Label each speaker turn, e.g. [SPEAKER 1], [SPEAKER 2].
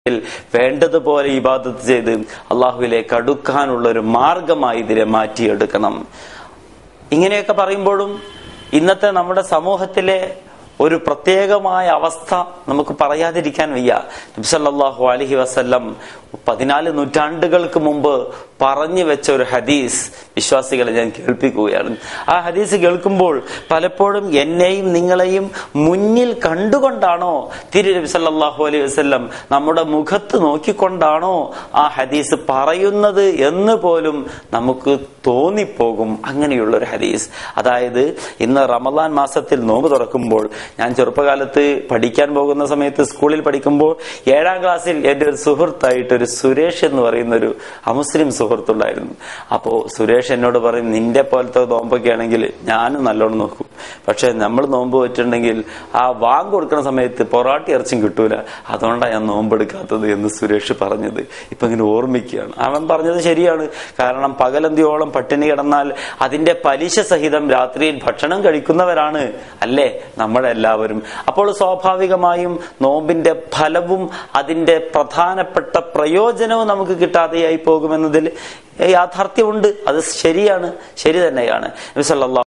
[SPEAKER 1] വേണ്ടതുപോലെ ഇബാദത്ത് ചെയ്ത് അള്ളാഹുവിലേക്ക് അടുക്കാനുള്ള ഒരു മാർഗമായി ഇതിനെ മാറ്റിയെടുക്കണം ഇങ്ങനെയൊക്കെ പറയുമ്പോഴും ഇന്നത്തെ നമ്മുടെ സമൂഹത്തിലെ ഒരു പ്രത്യേകമായ അവസ്ഥ നമുക്ക് പറയാതിരിക്കാൻ വയ്യ നബ്സല്ലാഹു അലഹി വസ്ല്ലം പതിനാല് നൂറ്റാണ്ടുകൾക്ക് മുമ്പ് പറഞ്ഞു വെച്ച ഒരു ഹദീസ് വിശ്വാസികളെ ഞാൻ കേൾപ്പിക്കുകയാണ് ആ ഹദീസ് കേൾക്കുമ്പോൾ പലപ്പോഴും എന്നെയും നിങ്ങളെയും മുന്നിൽ കണ്ടുകൊണ്ടാണോ തിരു നബി സല്ലാഹു അലൈഹി വസ്ല്ലം നമ്മുടെ മുഖത്ത് നോക്കിക്കൊണ്ടാണോ ആ ഹദീസ് പറയുന്നത് എന്ന് പോലും നമുക്ക് തോന്നിപ്പോകും അങ്ങനെയുള്ള ഒരു ഹദീസ് അതായത് ഇന്ന് റമദാൻ മാസത്തിൽ നോമ്പ് തുറക്കുമ്പോൾ ഞാൻ ചെറുപ്പകാലത്ത് പഠിക്കാൻ പോകുന്ന സമയത്ത് സ്കൂളിൽ പഠിക്കുമ്പോൾ ഏഴാം ക്ലാസ്സിൽ എൻ്റെ ഒരു സുഹൃത്തായിട്ട് ഒരു സുരേഷ് എന്ന് പറയുന്ന ഒരു അമുസ്ലിം സുഹൃത്തുണ്ടായിരുന്നു അപ്പോ സുരേഷ് എന്നോട് പറയും നിന്റെ പോലത്തെ നോമ്പൊക്കെ ആണെങ്കിൽ ഞാനും നല്ലോണം നോക്കും പക്ഷെ നമ്മൾ നോമ്പ് വെച്ചിട്ടുണ്ടെങ്കിൽ ആ വാങ്ങ് കൊടുക്കുന്ന സമയത്ത് പൊറാട്ടി ഇറച്ചും കിട്ടൂല അതുകൊണ്ടാണ് ഞാൻ നോമ്പെടുക്കാത്തത് എന്ന് സുരേഷ് പറഞ്ഞത് ഇപ്പൊ ഇങ്ങനെ ഓർമ്മിക്കുകയാണ് അവൻ പറഞ്ഞത് ശരിയാണ് കാരണം പകലന്തിയോളം പട്ടിണി കിടന്നാൽ അതിന്റെ പലിശ സഹിതം രാത്രിയിൽ ഭക്ഷണം കഴിക്കുന്നവരാണ് അല്ലേ നമ്മളെല്ലാവരും അപ്പോൾ സ്വാഭാവികമായും നോമ്പിന്റെ ഫലവും അതിന്റെ പ്രധാനപ്പെട്ട പ്രയോജനവും നമുക്ക് കിട്ടാതെയായി പോകുമെന്നതിൽ യാഥാർത്ഥ്യമുണ്ട് അത് ശരിയാണ് ശരി തന്നെയാണ് നബി സല്ലല്ലാഹു